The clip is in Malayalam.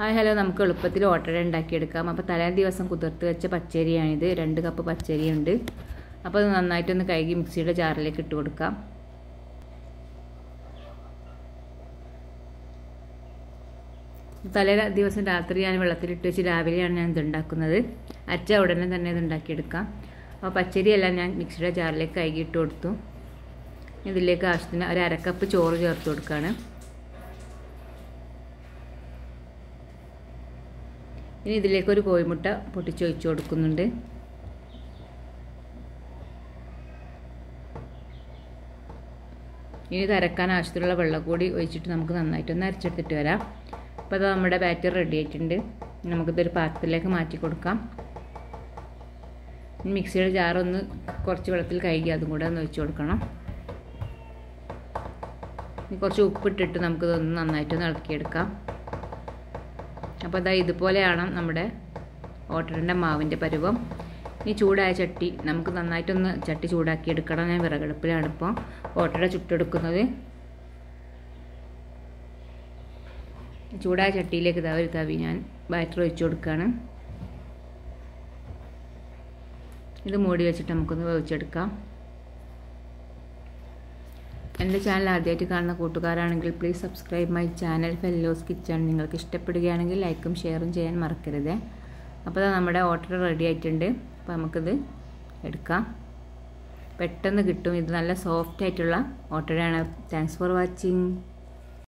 ഹായ് ഹലോ നമുക്ക് എളുപ്പത്തിൽ ഓട്ടട ഉണ്ടാക്കിയെടുക്കാം അപ്പോൾ തലേ ദിവസം കുതിർത്ത് വെച്ച പച്ചരിയാണിത് രണ്ട് കപ്പ് പച്ചരിയുണ്ട് അപ്പോൾ അത് നന്നായിട്ടൊന്ന് കഴുകി മിക്സിയുടെ ജാറിലേക്ക് ഇട്ട് കൊടുക്കാം തലേ ദിവസം രാത്രി ഞാൻ വെള്ളത്തിലിട്ട് വെച്ച് രാവിലെയാണ് ഞാൻ ഇത് ഉണ്ടാക്കുന്നത് അച്ച ഉടനെ തന്നെ ഇത് ഉണ്ടാക്കിയെടുക്കാം അപ്പോൾ പച്ചരിയെല്ലാം ഞാൻ മിക്സിയുടെ ജാറിലേക്ക് കഴുകി ഇട്ട് കൊടുത്തു ഇതിലേക്ക് ആവശ്യത്തിന് ഒരു അരക്കപ്പ് ചോറ് ചേർത്ത് കൊടുക്കുകയാണ് ഇനി ഇതിലേക്ക് ഒരു കോഴിമുട്ട പൊട്ടിച്ചൊഴിച്ച് കൊടുക്കുന്നുണ്ട് ഇനി ഇത് അരക്കാൻ ആവശ്യത്തിലുള്ള വെള്ളം കൂടി ഒഴിച്ചിട്ട് നമുക്ക് നന്നായിട്ടൊന്ന് അരച്ചെടുത്തിട്ട് വരാം അപ്പോൾ അത് നമ്മുടെ ബാറ്റർ റെഡി ആയിട്ടുണ്ട് നമുക്കിതൊരു പാത്രത്തിലേക്ക് മാറ്റി കൊടുക്കാം മിക്സിയുടെ ജാറൊന്ന് കുറച്ച് വെള്ളത്തിൽ കഴുകി അതും കൂടെ ഒന്ന് ഒഴിച്ച് കൊടുക്കണം കുറച്ച് ഉപ്പിട്ടിട്ട് നമുക്കിതൊന്ന് നന്നായിട്ടൊന്ന് ഇളക്കിയെടുക്കാം അപ്പോൾ അതാ ഇതുപോലെയാണ് നമ്മുടെ ഓട്ടറിൻ്റെ മാവിൻ്റെ പരുവം ഇനി ചൂടായ ചട്ടി നമുക്ക് നന്നായിട്ടൊന്ന് ചട്ടി ചൂടാക്കി എടുക്കണം ഞാൻ വിറകടുപ്പിലാണ് ഇപ്പോൾ ഓട്ടട ചുട്ടെടുക്കുന്നത് ചൂടായ ചട്ടിയിലേക്ക് ഇതാ ഒരു തവി ഞാൻ ബാറ്റർ ഒഴിച്ചു കൊടുക്കുകയാണ് ഇത് മൂടി വെച്ചിട്ട് നമുക്കൊന്ന് വേവിച്ചെടുക്കാം എൻ്റെ ചാനൽ ആദ്യമായിട്ട് കാണുന്ന കൂട്ടുകാരാണെങ്കിൽ please subscribe my channel fellows kitchen നിങ്ങൾക്ക് ഇഷ്ടപ്പെടുകയാണെങ്കിൽ ലൈക്കും ഷെയറും ചെയ്യാൻ മറക്കരുത് അപ്പോൾ നമ്മുടെ ഓർഡർ റെഡി ആയിട്ടുണ്ട് അപ്പോൾ നമുക്കിത് എടുക്കാം പെട്ടെന്ന് കിട്ടും ഇത് നല്ല സോഫ്റ്റ് ആയിട്ടുള്ള ഓട്ടോയാണ് താങ്ക്സ് ഫോർ വാച്ചിങ്